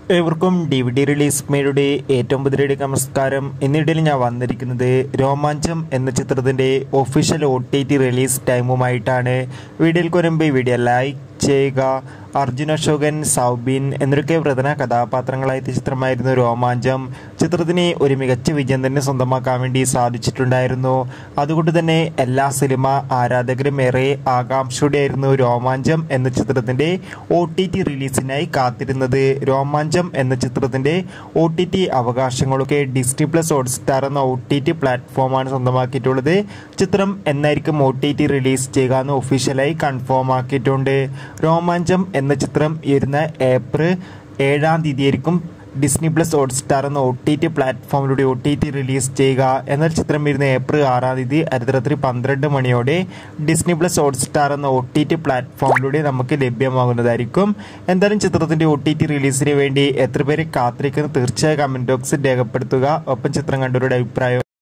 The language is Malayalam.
ഏവർക്കും ഡി വി ഡി റിലീസ് മേയുടെ ഏറ്റവും പുതിയ നമസ്കാരം എന്നിടയിൽ ഞാൻ വന്നിരിക്കുന്നത് രോമാഞ്ചം എന്ന ചിത്രത്തിന്റെ official O T T release ടൈമുമായിട്ടാണ് വീഡിയോയിൽ വരുമ്പോൾ വീഡിയോ ലൈക്ക് ചെയ്യുക അർജുൻ അശോകൻ സൗബിൻ എന്നൊക്കെ പ്രധാന കഥാപാത്രങ്ങളായ ചിത്രമായിരുന്നു രോമാഞ്ചം ചിത്രത്തിന് ഒരു മികച്ച വിജയം തന്നെ സ്വന്തമാക്കാൻ വേണ്ടി സാധിച്ചിട്ടുണ്ടായിരുന്നു അതുകൊണ്ട് തന്നെ എല്ലാ സിനിമ ആരാധകരും ഏറെ ആകാംക്ഷയോടെയായിരുന്നു രോമാഞ്ചം എന്ന ചിത്രത്തിന്റെ ഒ ടി ടി റിലീസിനായി കാത്തിരുന്നത് രോമാഞ്ചം എന്ന ചിത്രത്തിന്റെ ഒ ടി ടി അവകാശങ്ങളൊക്കെ ഡിസ്നി പ്ലസ് ഹോട്ട്സ്റ്റാർ എന്ന ഒ ടി ടി പ്ലാറ്റ്ഫോമാണ് സ്വന്തമാക്കിയിട്ടുള്ളത് ചിത്രം എന്നായിരിക്കും ഒ ടി ടി റിലീസ് ചെയ്യുക എന്ന് ഒഫീഷ്യലായി കൺഫേം ആക്കിയിട്ടുണ്ട് രോമാഞ്ചം എന്ന ചിത്രം ഇരുന്ന ഏപ്രിൽ ഏഴാം തീയതിയായിരിക്കും ഡിസ്നി പ്ലസ് ഹോട്ട്സ്റ്റാർ എന്ന ഒ ടി ടി പ്ലാറ്റ്ഫോമിലൂടെ ഒ ടി ടി റിലീസ് ചെയ്യുക എന്ന ചിത്രം വരുന്ന ഏപ്രിൽ ആറാം തീയതി അർദ്ധരാത്രി പന്ത്രണ്ട് മണിയോടെ ഡിസ്നി പ്ലസ് ഹോട്ട്സ്റ്റാർ എന്ന ഒ ടി ടി പ്ലാറ്റ്ഫോമിലൂടെ നമുക്ക് ലഭ്യമാകുന്നതായിരിക്കും എന്തായാലും ചിത്രത്തിന്റെ ഒ ടി ടി റിലീസിന് വേണ്ടി എത്ര പേര് കാത്തിരിക്കുന്നു തീർച്ചയായും കമന്റ് ബോക്സിൽ രേഖപ്പെടുത്തുക ഒപ്പം ചിത്രം കണ്ടവരുടെ അഭിപ്രായം